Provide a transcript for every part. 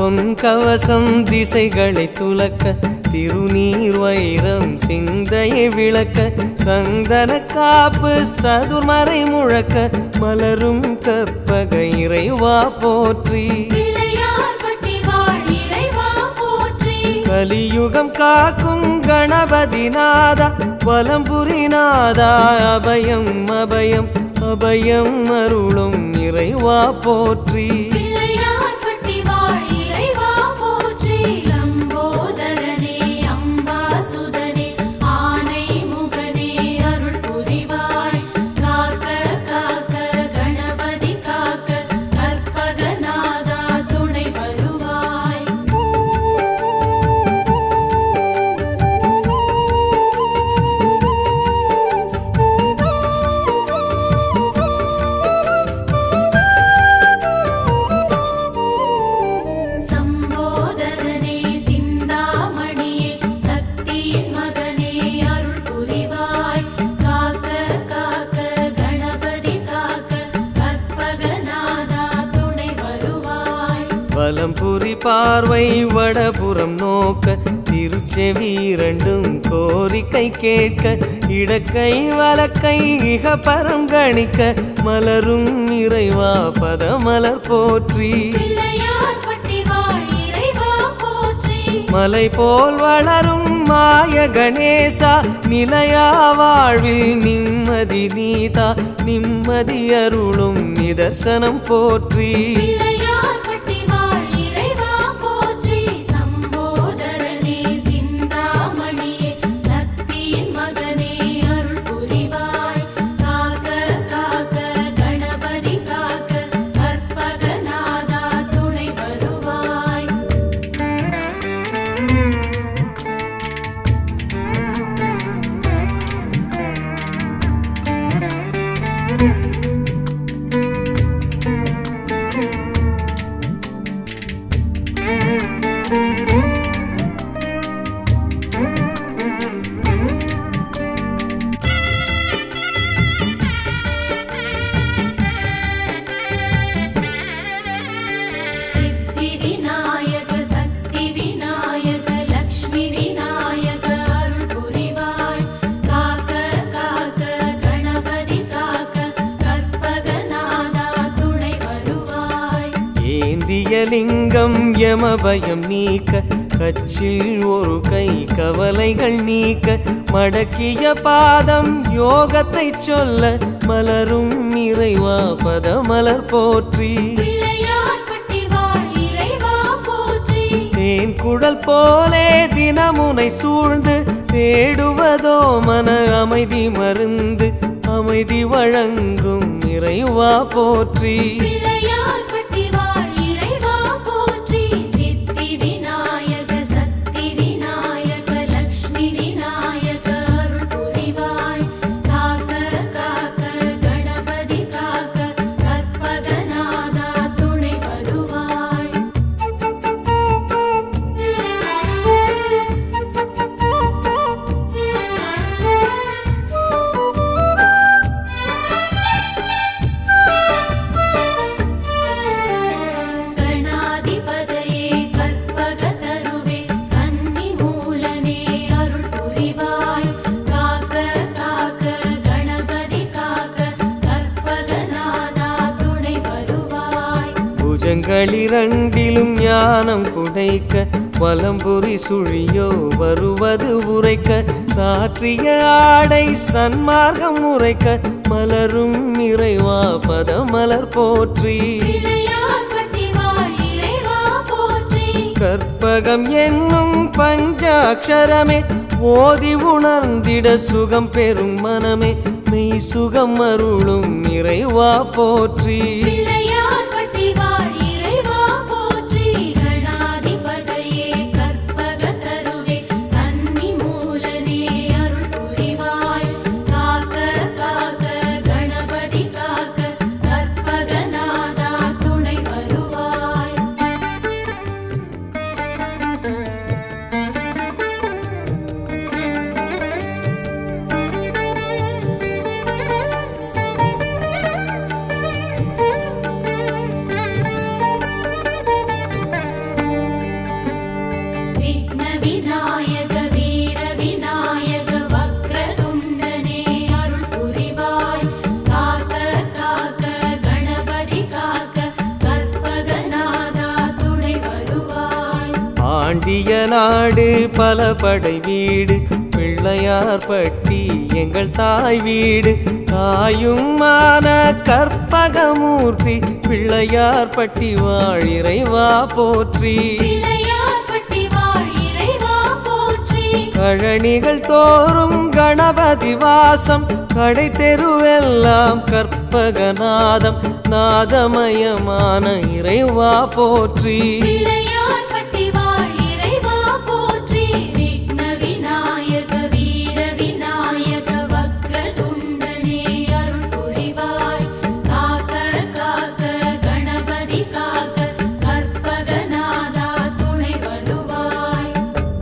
பொன் கவசம் திசைகளை துலக்க திருநீர் வைரம் சிந்தையை விளக்க சந்தன காப்பு சதுர்மறை முழக்க மலரும் கற்பக இறைவா போற்றி பிள்ளையார் பட்டி வாழ் இறைவா போற்றி கலியுகம் காக்கும் கணபதி நாதா வலம்புரி நாதா அபயம் அபயம் அபயம் அருளும் இறைவா போற்றி பிள்ளையார் பட்டி வாழ் இறைவா போற்றி லம்போதரனே அம்பாசுதனே ஆனை முகனே அருள் புரிவாய் காக்க காக்க கணபதி காக்க கற்பகநாதா துணை வருவாய் சம்போதரனே சிந்தாமணியே சக்தியின் மகனே அருள் புரிவாய் காக்க காக்க கணபதி காக்க கற்பகநாதா துணை வருவாய் வலம்புரி பார்வை வடபுறம் நோக்க திருச்செவி இரண்டும் கோரிக்கை கேட்க இடக்கை வலக்கை இக பரம் கணிக்க மலரும் இறைவா பதமலர் போற்றி பிள்ளையார் பட்டி வாழ் இறைவா போற்றி மலை போல் வளரும் மாய கணேசா நிலையா வாழ்வில் நிம்மதி நீதா நிம்மதி அருளும் நிதர்சனம் போற்றி பிள்ளையார் பட்டி வாழ் இறைவா போற்றி சம்போதரனே சிந்தாமணியே சக்தியின் மகனே அருள் புரிவாய் காக்க காக்க கணபதி காக்க கற்பகநாதா துணை வருவாய் சித்தி விநாயக சக்தி விநாயக லக்ஷ்மி விநாயக அருள் புரிவாய் காக்க காக்க கணபதி காக்க கற்பகநாதா துணை வருவாய் ஏந்திய லிங்கம் யமபயம் நீக்க கச்சில் ஒரு கை கவலைகள் நீக்க மடக்கிய பாதம் யோகத்தை சொல்ல மலரும் இறைவா பதமலர் போற்றி பிள்ளையார் பட்டி வாழ் இறைவா போற்றி தேன் குடல் போலே தினமுனை சூழ்ந்து தேடுவதோ மன அமைதி மருந்து அமைதி வழங்கும் இறைவா போற்றி பிள்ளையார் பட்டி வாழ் இறைவா போற்றி சித்தி விநாயக சக்தி விநாயக லக்ஷ்மி விநாயக அருள் புரிவாய் காக்க காக்க கணபதி காக்க கற்பகநாதா துணை வருவாய் கணாதிபதையே கற்பக தருவே கன்னி மூலனே அருள் புரிவாய் காக்க காக்க கணபதி காக்க கற்பகநாதா துணை வருவாய் புஜங்களிரண்டிலும் ஞானம் புடைக்க வலம்புரி சுழியோ வருவது உரைக்க சாற்றிய ஆடை சன்மார்க்கம் உரைக்க மலரும் இறைவா பதமலர் போற்றி பிள்ளையார் பட்டி வாழ் இறைவா போற்றி கற்பகம் என்னும் பஞ்சாட்சரமே ஓதி உணர்ந்திட சுகம் பெறும் மனமே மெய் சுகம் அருளும் இறைவா போற்றி பிள்ளையார் பட்டி வாழ் இறைவா போற்றி கணாதிபதையே கற்பக தருவே கன்னி மூலனே அருள் புரிவாய் காக்க காக்க கணபதி காக்க கற்பகநாதா துணை வருவாய் பாண்டிய நாடு பல படை வீடு பிள்ளையார் பட்டி எங்கள் தாய் வீடு தாயுமான கற்பகமூர்த்தி பிள்ளையார் பட்டி வாழிறைவா போற்றி பிள்ளையார் பட்டி வாழ் இறைவா போற்றி கழனிகள் தோறும் கணபதி வாசம் கடை தெருவெல்லாம் கற்பகநாதம் நாதமயமான இறைவா போற்றி பிள்ளையார் பட்டி வாழ் இறைவா போற்றி விக்ன விநாயக வீர விநாயக வக்ரதுண்டனே அருள் புரிவாய் காக்க காக்க கணபதி காக்க கற்பகநாதா துணை வருவாய்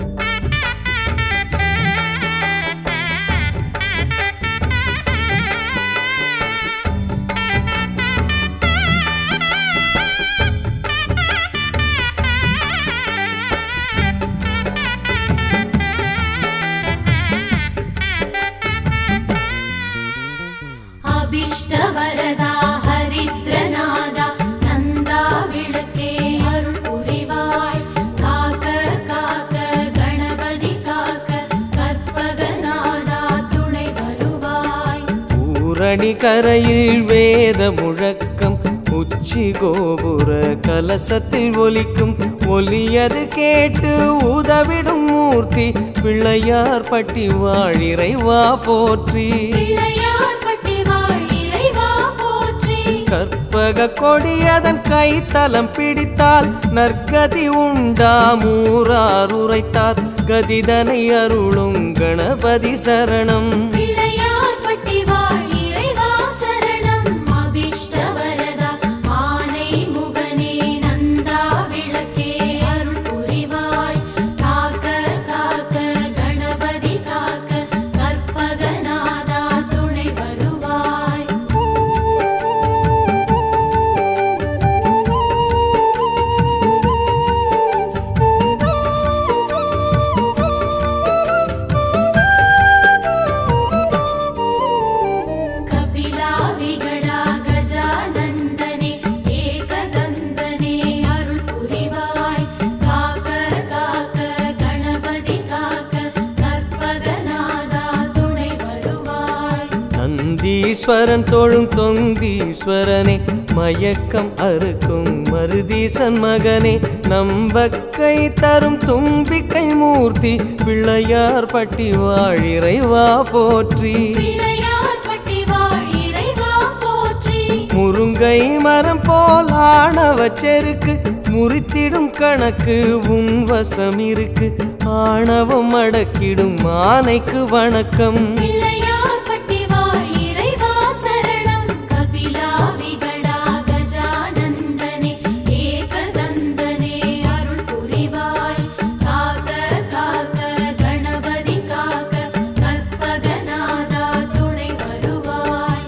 அபிஷ்டவரதா ஹரித்ரநாதா நந்தா விளக்கே அருள் புரிவாய் காக்க காக்க கணபதி காக்க கற்பகநாதா துணை வருவாய் ஊரணி கரையில் வேத முழக்கம் உச்சி கோபுர கலசத்தில் ஒலிக்கும் ஒலியது கேட்டு உதவிடும் மூர்த்தி பிள்ளையார் பட்டி வாழிறைவா போற்றி பிள்ளையார் பட்டி வாழ் இறைவா போற்றி கற்பக கொடியதன் கைத்தலம் பிடித்தால் நற்கதி உண்டாம் ஊரார் உரைத்தார் கதிதனை அருளும் கணபதி சரணம் பிள்ளையார் பட்டி வாழ் இறைவா சரணம் அபிஷ்டவரதா ஆனை முகனே நந்தா விளக்கே அருள் புரிவாய் காக்க காக்க கணபதி காக்க கற்பகநாதா துணை வருவாய் கபிலா விகடா கஜானந்தனே ஏகதந்தனே அருள் புரிவாய் காக்க காக்க கணபதி காக்க கற்பகநாதா துணை வருவாய் நந்தீஸ்வரன் தொழும் தொந்தீஸ்வரனே மயக்கம் அறுக்கும் மருதீசன் மகனே நம்பக்கை தரும் தும்பிக்கை மூர்த்தி பிள்ளையார் பட்டி வாழிறைவா போற்றி பிள்ளையார் பட்டி வாழ் இறைவா போற்றி முருங்கை மரம் போல் ஆணவ செருக்கு முறித்திடும் கணக்கு உன் வசம் இருக்கு ஆணவம் அடக்கிடும் ஆனைக்கு வணக்கம் பிள்ளையார் பட்டி வாழ் இறைவா சரணம் கபிலா விகடா கஜானந்தனே ஏகதந்தனே அருள் புரிவாய் காக்க காக்க கணபதி காக்க கற்பகநாதா துணை வருவாய்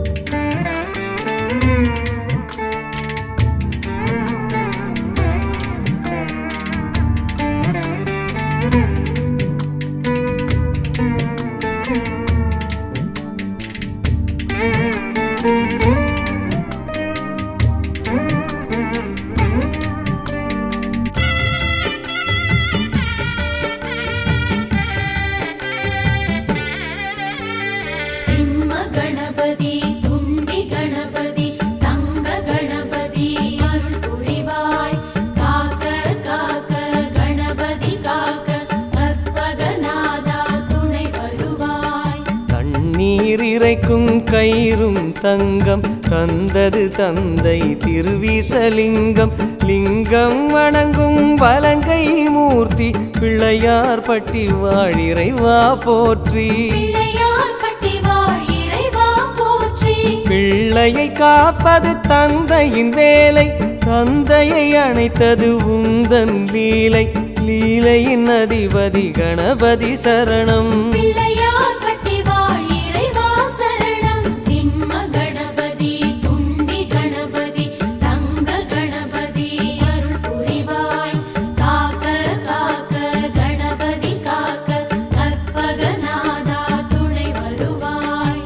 சிம்ம கணபதி துண்டி கணபதி தங்க கணபதி அருள் புரிவாய் காக்க காக்க கணபதி காக்க கற்பகநாதா துணை வருவாய் தண்ணீர் இறைக்கும் கயிறும் தங்கம் தந்தது தந்தை திருவிசலிங்கம் லிங்கம் வணங்கும் வலங்கை மூர்த்தி பிள்ளையார் பட்டி வாழிறைவா போற்றி பிள்ளையார் பட்டி வாழ் இறைவா போற்றி பிள்ளையை காப்பது தந்தையின் வேலை தந்தையை அணைத்தது உந்தன் லீலை லீலையின் அதிபதி கணபதி சரணம் பிள்ளையார் பட்டி வாழ் இறைவா சரணம் சிம்ம கணபதி துண்டி கணபதி தங்க கணபதி அருள் புரிவாய் காக்க காக்க கணபதி காக்க கற்பகநாதா துணை வருவாய்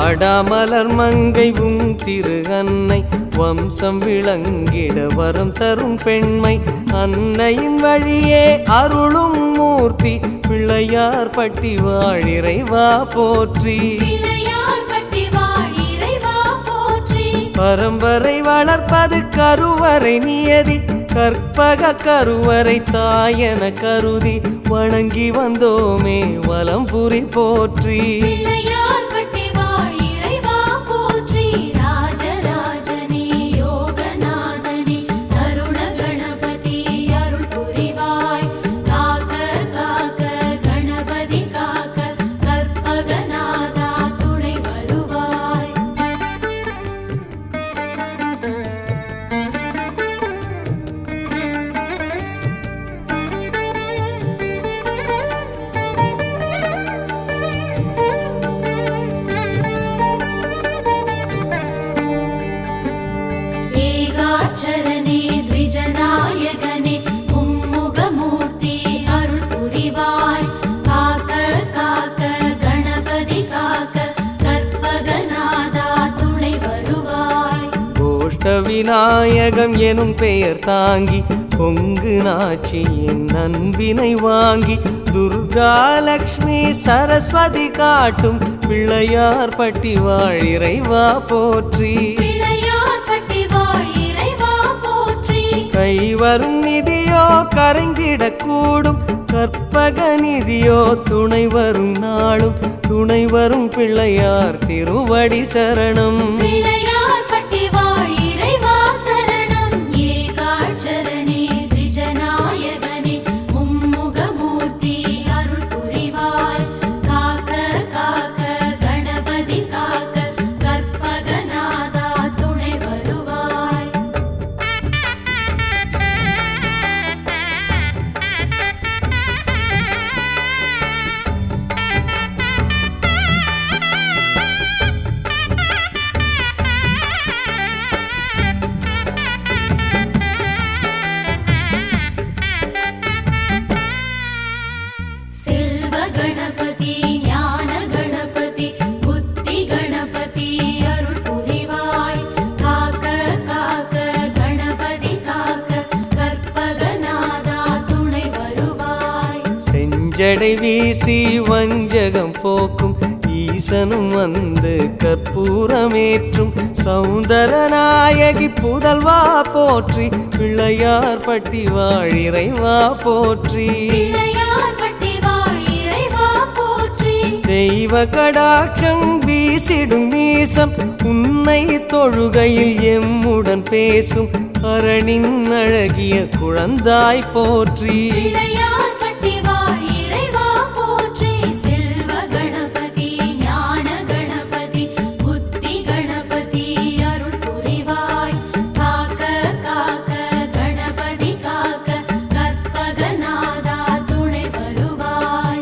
வாடாமலர் மங்கை உன் திரு அன்னை வம்சம் விளங்கிட வரம் தரும் பெண்மை அன்னையின் வழியே அருளும் மூர்த்தி பிள்ளையார் பட்டி வாழிறைவா போற்றி பிள்ளையார் பட்டி வாழ் இறைவா போற்றி பரம்பரை வளர்ப்பது கருவறை நியதி கற்பக கருவறை தாயன கருதி வணங்கி வந்தோமே வலம்புரி போற்றி பிள்ளையார் பட்டி வாழ் இறைவா போற்றி ராஜராஜனே யோகநாதனே தருண கணபதி அருள் புரிவாய் காக்க காக்க கணபதி காக்க கற்பகநாதா துணை வருவாய் ஏகாட்சரனே த்விஜநாயகனே மும்முகமூர்த்தி அருள் புரிவாய் காக்க காக்க கணபதி காக்க கற்பகநாதா துணை வருவாய் கோஷ்ட விநாயகம் எனும் பெயர் தாங்கி பொங்கு நாச்சி என் அன்பினை வாங்கி துர்கா லக்ஷ்மி சரஸ்வதி காட்டும் பிள்ளையார் பட்டி வாழிறைவா போற்றி பிள்ளையார் பட்டி வாழ் இறைவா போற்றி கை வரும் நிதியோ கரைந்திடக்கூடும் கற்பக நிதியோ துணை வரும் நாளும் துணை வரும் பிள்ளையார் திருவடி சரணம் பிள்ளையார் பட்டி வாழ் இறைவா சரணம் ஏகாட்சரனே த்விஜநாயகனே மும்முகமூர்த்தி அருள் புரிவாய் காக்க காக்க கணபதி காக்க கற்பகநாதா துணை வருவாய் செல்வ கணபதி ஞான கணபதி புத்தி கணபதி அருள் புரிவாய் காக்க காக்க கணபதி காக்க கற்பகநாதா துணை வருவாய் செஞ்சடை வீசி வஞ்சகம் போக்கும் ஈசனும் வந்து கற்பூரமேற்றும் சௌந்தர நாயகி புதல்வா போற்றி பிள்ளையார் பட்டி வாழிறைவா போற்றி பிள்ளையார் பட்டி வாழ் இறைவா போற்றி தெய்வ கடாட்சம் வீசிடும் வீசம் உன்னை தொழுகையில் எம்முடன் பேசும் அரணின் அழகிய குழந்தாய் போற்றி பிள்ளையார் பட்டி வாழ் இறைவா போற்றி செல்வ கணபதி ஞான கணபதி புத்தி கணபதி அருள் புரிவாய் காக்க காக்க கணபதி காக்க கற்பகநாதா துணை வருவாய்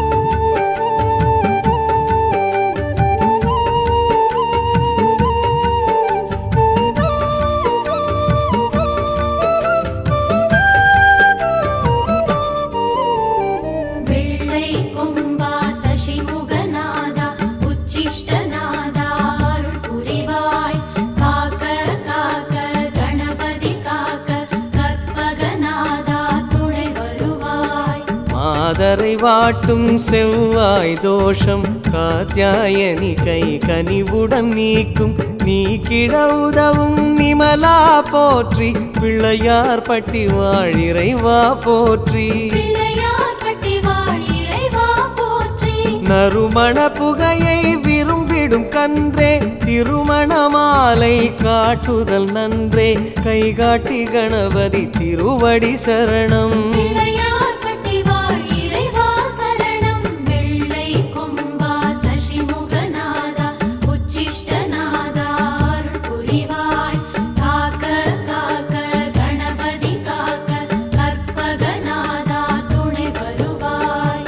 வெள்ளை கொம்பா சசிமுகநாதா உச்சிஷ்டநாதா அருள் புரிவாய் காக்க காக்க கணபதி காக்க கற்பகநாதா துணை வருவாய் மாதரை வாட்டும் செவ்வாய் தோஷம் காத்தியாயனி கை கனிவுடன் நீக்கும் நீக்கிட உதவும் நிமலா போற்றி பிள்ளையார் பட்டி வாழிறைவா போற்றி பிள்ளையார் பட்டி வாழ் இறைவா போற்றி நறுமண புகையை விரும்பிடும் கன்றே திருமண மாலை காட்டுதல் நன்றே கைகாட்டி கணபதி திருவடி சரணம் பிள்ளையார் பட்டி வாழ் இறைவா சரணம் வெள்ளை கொம்பா சசிமுகநாதா உச்சிஷ்டநாதா அருள் புரிவாய் காக்க காக்க கணபதி காக்க கற்பகநாதா துணை வருவாய்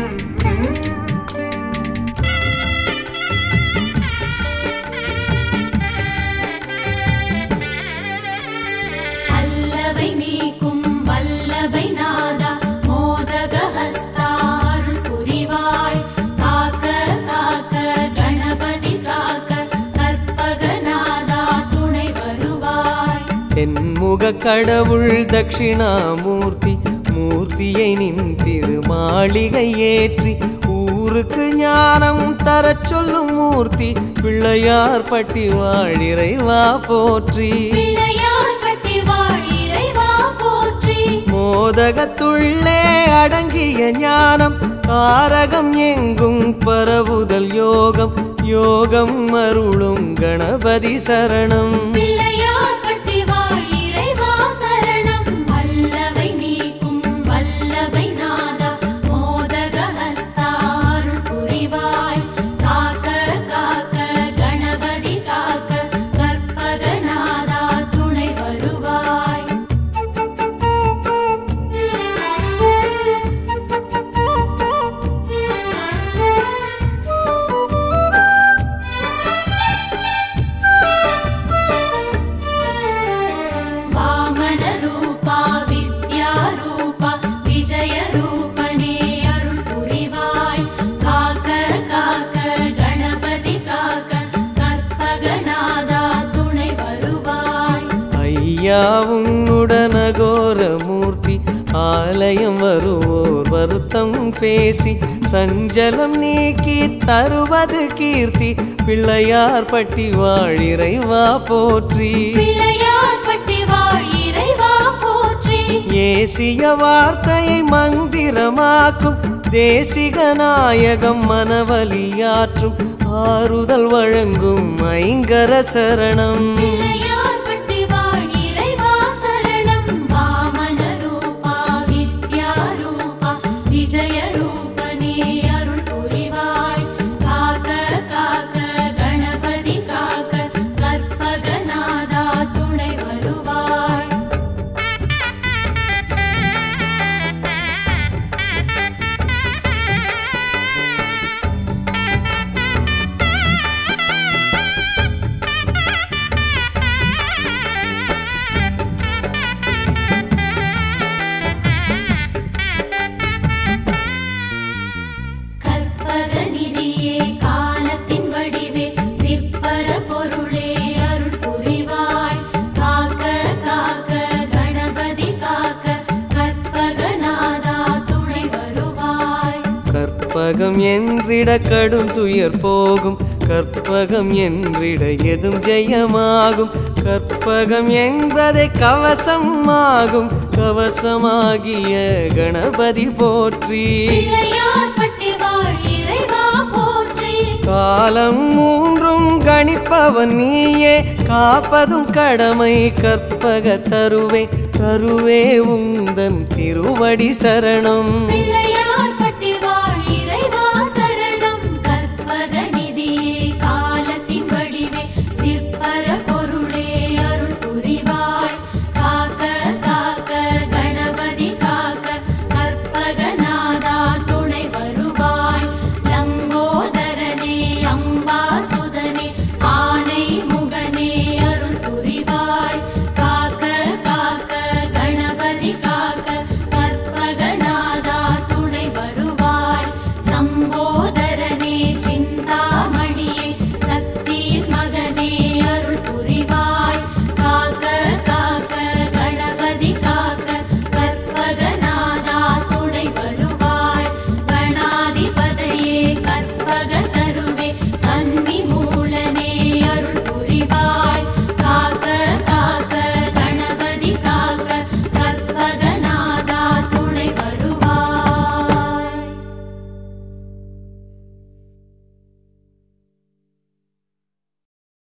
அல்லவை நீக்கும் வல்லவை நாதா மோதக ஹஸ்தாருள் புரிவாய் காக்க காக்க கணபதி காக்க கற்பகநாதா துணை வருவாய் தென்முக கடவுள் தட்சிணாமூர்த்தி மூர்த்தியை நின் திருமாளிகை ஏற்றி ஊருக்கு ஞானம் தரச் சொல்லும் மூர்த்தி பிள்ளையார் பட்டி வாழிறைவா போற்றி பிள்ளையார் பட்டி வாழ் இறைவா போற்றி மோதகத்துள்ளே அடங்கிய ஞானம் காரகம் எங்கும் பரவுதல் யோகம் யோகம் அருளும் கணபதி சரணம் பிள்ளையார் பட்டி வாழ் இறைவா சரணம் வல்லவை நீக்கும் வல்லவை நாதா மோதக ஹஸ்தாருள் புரிவாய் காக்க காக்க கணபதி காக்க கற்பகநாதா துணை வருவாய் வாமன ரூபா வித்யா ரூபா விஜய ரூபனே அருள் புரிவாய் காக்க காக்க கணபதி காக்க கற்பகநாதா துணை வருவாய் ஐயாவும் உடனகோர மூர்த்தி ஆலயம் வருவோர் வருத்தம் பேசி சஞ்சலம் நீக்கி தருவது கீர்த்தி பிள்ளையார் பட்டி வாழிறைவா போற்றி பிள்ளையார் பட்டி வாழ் இறைவா போற்றி ஏசிய வார்த்தையை மந்திரமாக்கும் தேசிக நாயகம் மனவலியாற்றும் ஆறுதல் வழங்கும் ஐங்கர சரணம் பிள்ளையார் பட்டி வாழ் இறைவா சரணம் வாமன ரூபா வித்யா ரூபா விஜய ரூபனே அருள் புரிவாய் காக்க காக்க கணபதி காக்க கற்பகநாதா துணை வருவாய் கற்பக நிதியே காலத்தின் வடிவே சிற்பர பொருளே அருள் புரிவாய் காக்க காக்க கணபதி காக்க கற்பகநாதா துணை வருவாய் கற்பகம் என்றிட கடும் துயர் போகும் கற்பகம் என்றிட எதும் ஜெயமாகும் கற்பகம் என்பதை கவசம் ஆகும் கவசமாகிய கணபதி போற்றி பிள்ளையார் பட்டி வாழ் இறைவா போற்றி காலம் மூன்றும் கணிப்பவன் நீயே காப்பதும் கடமை கற்பக தருவே தருவே உந்தன் திருவடி சரணம் பிள்ளை